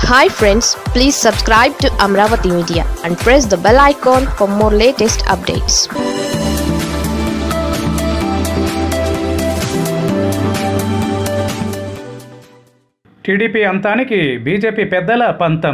hi friends please subscribe to Amaravati media and press the bell icon for more latest updates TDP అంతానికి బీజేపీ పెద్దల పంతం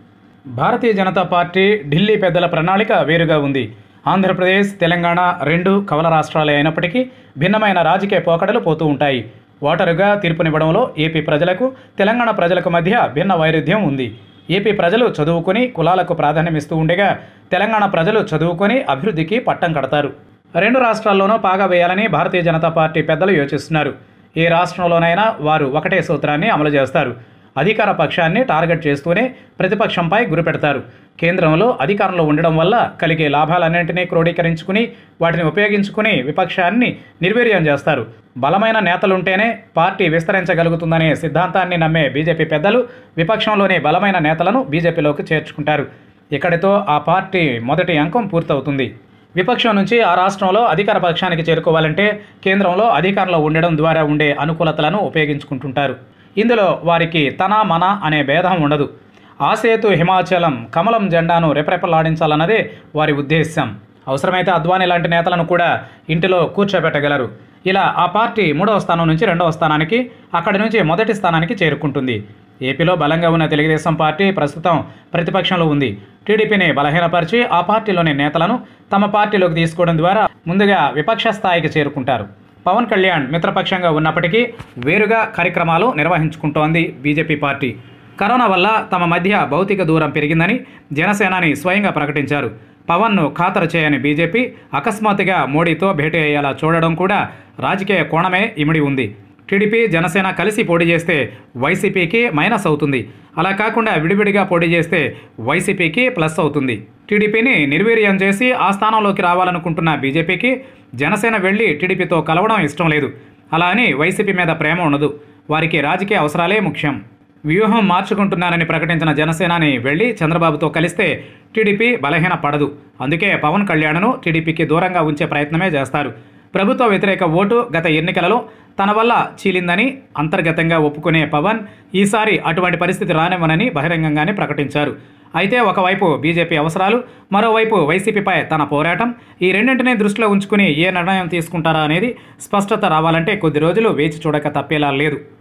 భారతీయ Janata party Delhi పెద్దల ప్రణాళిక వేరుగా ఉంది ఆంధ్రప్రదేశ్ తెలంగాణ రెండు కవల రాష్ట్రాలే అయినప్పటికీ భిన్నమైన రాజకీయ పోకడలు పోతూ ఉంటాయి ఓటరుగా తీర్పునివ్వడంలో ఏపీ ప్రజలకు తెలంగాణ ప్రజలకు మధ్య భిన్న వైరుధ్యం ఉంది ఏపీ ప్రజలు చదువుకుని కులాలకు ప్రాధాన్యమిస్తూ ఉండగా తెలంగాణ ప్రజలు చదువుకొని అభివృద్ధికి పట్టం కడతారు రెండు రాష్ట్రాల్లోనూ పాగా వేయాలని భారతీయ జనతా పార్టీ పెద్దలు యోచిస్తున్నారు ఏ రాష్ట్రంలోనైనా వారు ఒకటే సూత్రాన్ని అమలు చేస్తారు అధికార పక్షాన్ని టార్గెట్ చేస్తూనే ప్రతిపక్షంపై గురిపెడతారు కేంద్రంలో అధికారంలో ఉండడం వల్ల కలిగే లాభాలన్నింటినీ క్రోడీకరించుకుని వాటిని ఉపయోగించుకుని విపక్షాన్ని నిర్వీర్యం చేస్తారు బలమైన నేతలుంటేనే పార్టీ విస్తరించగలుగుతుందనే సిద్ధాంతాన్ని నమ్మే బీజేపీ పెద్దలు విపక్షంలోని బలమైన నేతలను బీజేపీలోకి చేర్చుకుంటారు ఇక్కడితో ఆ పార్టీ మొదటి అంకం పూర్తవుతుంది విపక్షం నుంచి ఆ రాష్ట్రంలో అధికార పక్షానికి చేరుకోవాలంటే కేంద్రంలో అధికారంలో ఉండడం ద్వారా ఉండే అనుకూలతలను ఉపయోగించుకుంటుంటారు ఇందులో వారికి తన మన అనే భేదం ఉండదు ఆసేతు హిమాచలం కమలం జెండాను రెపరెపలాడించాలన్నదే వారి ఉద్దేశ్యం అవసరమైతే అద్వానీ లాంటి నేతలను కూడా ఇంటిలో కూర్చోబెట్టగలరు ఇలా ఆ పార్టీ మూడవ స్థానం నుంచి రెండవ స్థానానికి అక్కడి నుంచి మొదటి స్థానానికి చేరుకుంటుంది ఏపీలో బలంగా ఉన్న తెలుగుదేశం పార్టీ ప్రస్తుతం ప్రతిపక్షంలో ఉంది టీడీపీని బలహీనపరిచి ఆ పార్టీలోని నేతలను తమ పార్టీలోకి తీసుకోవడం ద్వారా ముందుగా విపక్ష స్థాయికి చేరుకుంటారు పవన్ కళ్యాణ్ మిత్రపక్షంగా ఉన్నప్పటికీ వేరుగా కార్యక్రమాలు నిర్వహించుకుంటోంది బీజేపీ పార్టీ కరోనా వల్ల తమ మధ్య భౌతిక దూరం పెరిగిందని జనసేనాని స్వయంగా ప్రకటించారు పవన్ను ఖాతరు చేయని బీజేపీ అకస్మాత్తుగా మోడీతో భేటీ అయ్యేలా చూడడం కూడా రాజకీయ కోణమే ఇమిడి ఉంది టీడీపీ జనసేన కలిసి పోటీ చేస్తే వైసీపీకి మైనస్ అవుతుంది అలా కాకుండా విడివిడిగా పోటీ చేస్తే వైసీపీకి ప్లస్ అవుతుంది టీడీపీని నిర్వీర్యం చేసి ఆ స్థానంలోకి రావాలనుకుంటున్న బీజేపీకి జనసేన వెళ్ళి టీడీపీతో కలవడం ఇష్టం లేదు అలా అని వైసీపీ మీద ప్రేమ ఉండదు వారికి రాజకీయ అవసరాలే ముఖ్యం వ్యూహం మార్చుకుంటున్నానని ప్రకటించిన జనసేనాని వెళ్ళి చంద్రబాబుతో కలిస్తే టీడీపీ బలహీన పడదు అందుకే పవన్ కళ్యాణ్ను టీడీపీకి దూరంగా ఉంచే ప్రయత్నమే చేస్తారు ప్రభుత్వ వ్యతిరేక ఓటు గత ఎన్నికలలో తన వల్ల చీలిందని అంతర్గతంగా ఒప్పుకునే పవన్ ఈసారి అటువంటి పరిస్థితి రానివ్వనని బహిరంగంగానే ప్రకటించారు అయితే ఒకవైపు బీజేపీ అవసరాలు మరోవైపు వైసీపీపై తన పోరాటం ఈ రెండింటినీ దృష్టిలో ఉంచుకుని ఏ నిర్ణయం తీసుకుంటారా అనేది స్పష్టత రావాలంటే కొద్ది రోజులు వేచి చూడక తప్పేలా లేదు